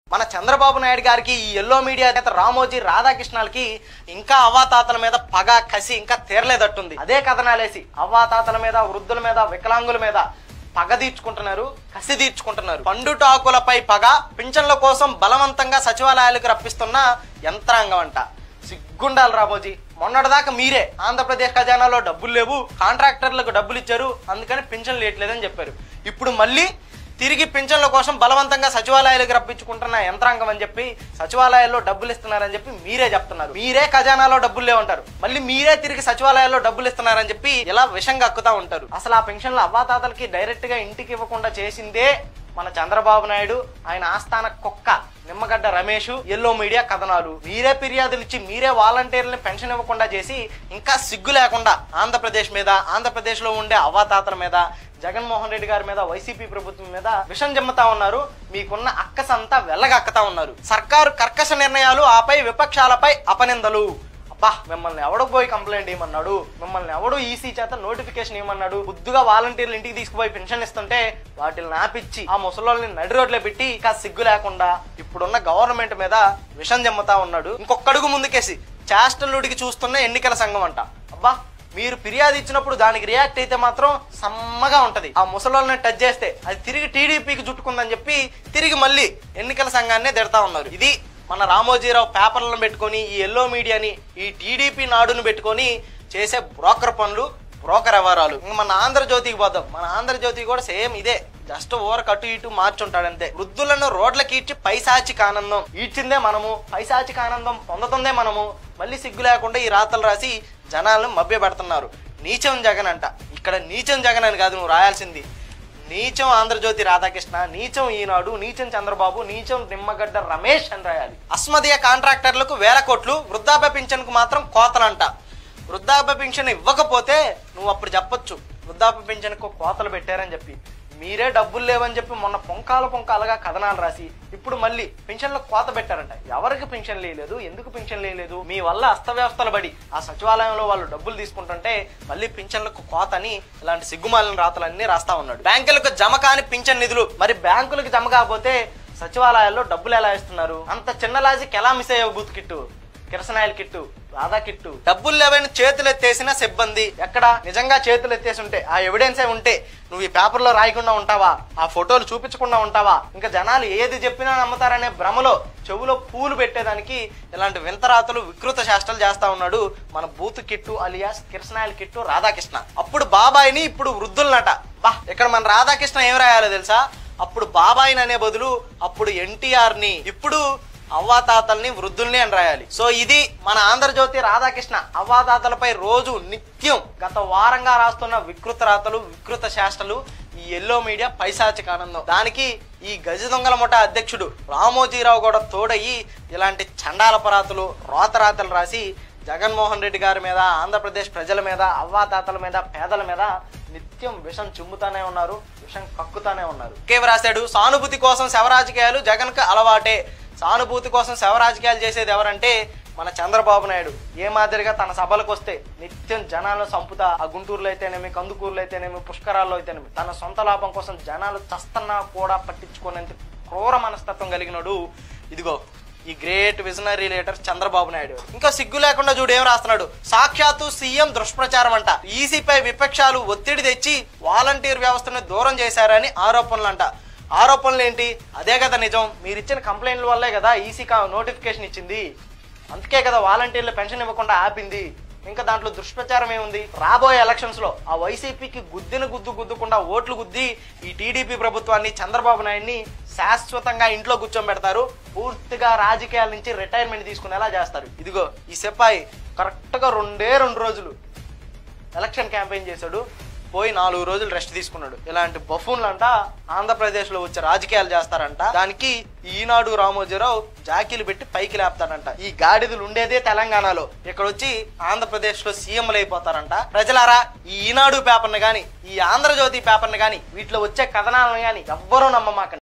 మన చంద్రబాబు నాయుడు గారికి ఈ ఎల్లో మీడియా నేత రామోజీ రాధాకృష్ణాలకి ఇంకా అవ్వాతాతల మీద పగ కసి ఇంకా తీరలేదట్టుంది అదే కథనాలేసి అవ్వాతాతల మీద వృద్ధుల మీద వికలాంగుల మీద పగ తీర్చుకుంటున్నారు కసి తీర్చుకుంటున్నారు పండుటాకులపై పగ పింఛన్ల కోసం బలవంతంగా సచివాలయాలకు రప్పిస్తున్న యంత్రాంగం అంట సిగ్గుండాలి రామోజీ మొన్నటిదాకా మీరే ఆంధ్రప్రదేశ్ ఖజానాలో డబ్బులు లేవు కాంట్రాక్టర్లకు డబ్బులు ఇచ్చారు అందుకని పింఛన్లు లేట్లేదని చెప్పారు ఇప్పుడు మళ్ళీ తిరిగి పింఛన్ల కోసం బలవంతంగా సచివాలయాలకు రప్పించుకుంటున్న యంత్రాంగం అని చెప్పి సచివాలయాల్లో డబ్బులు ఇస్తున్నారని చెప్పి మీరే చెప్తున్నారు మీరే ఖజానాలో డబ్బులు లేవంటారు మళ్ళీ మీరే తిరిగి సచివాలయాల్లో డబ్బులు ఇస్తున్నారని చెప్పి ఇలా విషం కక్కుతా ఉంటారు అసలు ఆ పెన్షన్లు అవ్వాతాతలకి డైరెక్ట్ గా ఇంటికి ఇవ్వకుండా చేసిందే మన చంద్రబాబు నాయుడు ఆయన ఆస్థాన కుక్క నిమ్మగడ్డ రమేష్ ఎల్లో మీడియా కథనాలు మీరే ఫిర్యాదులు ఇచ్చి మీరే వాలంటీర్లని పెన్షన్ ఇవ్వకుండా చేసి ఇంకా సిగ్గు లేకుండా ఆంధ్రప్రదేశ్ మీద ఆంధ్రప్రదేశ్ లో ఉండే అవ్వాతాతల మీద జగన్మోహన్ రెడ్డి గారి మీద వైసీపీ ప్రభుత్వం మీద విషం జమ్ముతా ఉన్నారు మీకున్న అక్కసంతా వెళ్ళగక్కుతా ఉన్నారు సర్కారు కర్కశ నిర్ణయాలు ఆపై విపక్షాలపై అపనిందలు అబ్బా మిమ్మల్ని ఎవడు పోయి కంప్లైంట్ ఇవ్వమన్నాడు మిమ్మల్ని ఎవడు ఈసీ చేత నోటిఫికేషన్ ఇవ్వమన్నాడు బుద్దుగా వాలంటీర్లు ఇంటికి తీసుకుపోయి పెన్షన్ ఇస్తుంటే వాటిని నాపిచ్చి ఆ ముసలోళ్ళని నడి రోడ్లో పెట్టి ఇంకా సిగ్గు లేకుండా ఇప్పుడున్న గవర్నమెంట్ మీద విషం జమ్ముతా ఉన్నాడు ఇంకొక అడుగు ముందుకేసి చేష్టలుడికి చూస్తున్న ఎన్నికల సంఘం అంట అబ్బా మీరు ఫిర్యాదు ఇచ్చినప్పుడు దానికి రియాక్ట్ అయితే మాత్రం సమ్మగా ఉంటది ఆ ముసలోళ్ళని టచ్ చేస్తే అది తిరిగి టీడీపీకి చుట్టుకుందని చెప్పి తిరిగి మళ్ళీ ఎన్నికల సంఘాన్ని తిడతా ఉన్నారు ఇది మన రామోజీరావు పేపర్లను పెట్టుకొని ఈ ఎల్లో మీడియాని ఈ టీడీపీ నాడును పెట్టుకొని చేసే బ్రోకర్ పనులు బ్రోకర్ వ్యవహారాలు ఇంక మన ఆంధ్రజ్యోతికి పోదాం మన ఆంధ్రజ్యోతి కూడా సేమ్ ఇదే జస్ట్ ఓవర్ కట్టు ఇటు మార్చుంటాడంతే వృద్ధులను రోడ్లకి ఇచ్చి పైశాచిక ఆనందం ఈడ్చిందే మనము పైశాచిక ఆనందం పొందుతుందే మనము మళ్ళీ సిగ్గు లేకుండా ఈ రాతలు రాసి జనాలను మభ్య పెడుతున్నారు నీచం జగన్ అంట ఇక్కడ నీచం జగన్ అని కాదు నువ్వు రాయాల్సింది నీచం ఆంధ్రజ్యోతి రాధాకృష్ణ నీచం ఈనాడు నీచం చంద్రబాబు నీచం నిమ్మగడ్డ రమేష్ అని రాయాలి అస్మదీయ కాంట్రాక్టర్లకు వేల కోట్లు వృద్ధాప్య పింఛన్కు మాత్రం కోతలంట వృద్ధాప్య పింఛన్ ఇవ్వకపోతే నువ్వు అప్పుడు చెప్పొచ్చు వృద్ధాప్య పింఛన్కు కోతలు పెట్టారని చెప్పి మీరే డబ్బులు లేవని చెప్పి మొన్న పొంకాల పొంకాలుగా కథనాలు రాసి ఇప్పుడు మళ్ళీ పెన్షన్లకు కోత పెట్టారంట ఎవరికి పెన్షన్ లేదు ఎందుకు పెన్షన్ లేదు మీ వల్ల అస్తవ్యవస్థలు పడి ఆ సచివాలయంలో వాళ్ళు డబ్బులు తీసుకుంటుంటే మళ్ళీ పింఛన్లకు కోత అని ఇలాంటి సిగ్గుమాలిన రాతలన్నీ రాస్తా ఉన్నాడు బ్యాంకులకు జమ కాని పింఛన్ నిధులు మరి బ్యాంకులకు జమ కాకపోతే సచివాలయాల్లో డబ్బులు ఎలా ఇస్తున్నారు అంత చిన్న లాజిక్ ఎలా మిస్ అయ్యావు బూత్ కిట్టు కిరసనాయిల్ కిట్టు రాధా కిట్టు డబ్బులు లేవని చేతులు ఎత్తేసిన సిబ్బంది ఎక్కడ నిజంగా చేతులు ఎత్తేసి ఉంటే ఆ ఎవిడెన్సే ఉంటే నువ్వు ఈ పేపర్లో రాయకుండా ఉంటావా ఆ ఫోటోలు చూపించకుండా ఉంటావా ఇంకా జనాలు ఏది చెప్పినా నమ్ముతారనే భ్రమలో చెవులో పూలు పెట్టేదానికి ఇలాంటి వింతరాతలు వికృత చేష్టలు చేస్తా ఉన్నాడు మన బూత్ కిట్టు అలియాస్ కిరసనాయిల్ కిట్టు రాధాకృష్ణ అప్పుడు బాబాయిని ఇప్పుడు వృద్ధులనట బా ఇక్కడ మన రాధాకృష్ణ ఏం రాయాలో తెలుసా అప్పుడు బాబాయిని అనే బదులు అప్పుడు ఎన్టీఆర్ ని ఇప్పుడు అవ్వాతాతల్ని వృద్ధుల్ని అని రాయాలి సో ఇది మన ఆంధ్రజ్యోతి రాధాకృష్ణ అవ్వాతాతలపై రోజు నిత్యం గత వారంగా రాస్తున్న వికృత రాతలు వికృత శాస్త్రలు ఈ ఎల్లో మీడియా పైశాచిక ఆనందం దానికి ఈ గజ దొంగల ముఠ అధ్యక్షుడు రామోజీరావు కూడా తోడయి ఇలాంటి చండాల పరాతలు రోతరాతలు రాసి జగన్మోహన్ రెడ్డి గారి మీద ఆంధ్రప్రదేశ్ ప్రజల మీద అవ్వాతాతల మీద పేదల మీద నిత్యం విషం చిమ్ముతానే ఉన్నారు విషం కక్కుతానే ఉన్నారు కేవ రాశాడు సానుభూతి కోసం శవరాజకీయాలు జగన్కు అలవాటే సానుభూతి కోసం శవరాజకీయాలు చేసేది ఎవరంటే మన చంద్రబాబు నాయుడు ఏ మాదిరిగా తన సభలకు వస్తే నిత్యం జనాలను చంపుతా ఆ గుంటూరులో అయితేనేమి కందుకూరులో అయితేనేమి పుష్కరాల్లో అయితేనేమి తన సొంత లాభం కోసం జనాలు చస్తన్నా కూడా పట్టించుకునేంత క్రూర మనస్తత్వం కలిగినోడు ఇదిగో ఈ great visionary leader Chandrababu Naidu ఇంకా సిగ్గు లేకుండా చూడు ఏం రాస్తున్నాడు సాక్షాత్తు సీఎం దుష్ప్రచారం అంట ఈసీపై విపక్షాలు ఒత్తిడి తెచ్చి వాలంటీర్ వ్యవస్థను దూరం చేశారని ఆరోపణలు అంట ఆరోపణలు ఏంటి అదే కదా నిజం మీరు ఇచ్చిన కంప్లైంట్ల వల్లే కదా ఈసీ నోటిఫికేషన్ ఇచ్చింది అందుకే కదా వాలంటీర్లు పెన్షన్ ఇవ్వకుండా ఆపింది ఇంకా దాంట్లో దుష్ప్రచారం ఏముంది రాబోయే ఎలక్షన్స్ లో ఆ వైసీపీకి గుద్దిన గుద్దు గుద్దుకుండా ఓట్లు గుద్ది ఈ టీడీపీ ప్రభుత్వాన్ని చంద్రబాబు నాయుడిని శాశ్వతంగా ఇంట్లో కూర్చోబెడతారు పూర్తిగా రాజకీయాల నుంచి రిటైర్మెంట్ తీసుకునేలా చేస్తారు ఇదిగో ఈ సిపాయి కరెక్ట్ గా రెండే రెండు రోజులు ఎలక్షన్ క్యాంపెయిన్ చేశాడు పోయి నాలుగు రోజులు రెస్ట్ తీసుకున్నాడు ఇలాంటి బఫూన్లు అంట ఆంధ్రప్రదేశ్ లో వచ్చి రాజకీయాలు చేస్తారంట దానికి ఈనాడు రామోజీరావు జాకీలు పెట్టి పైకి లేపుతారంట ఈ గాడిదలు ఉండేదే తెలంగాణలో ఇక్కడ వచ్చి ఆంధ్రప్రదేశ్ లో సీఎంలు అయిపోతారంట ప్రజలారా ఈ ఈనాడు పేపర్ని గాని ఈ ఆంధ్రజ్యోతి పేపర్ని గాని వీటిలో వచ్చే కథనాలను గాని ఎవ్వరూ నమ్మమాకండి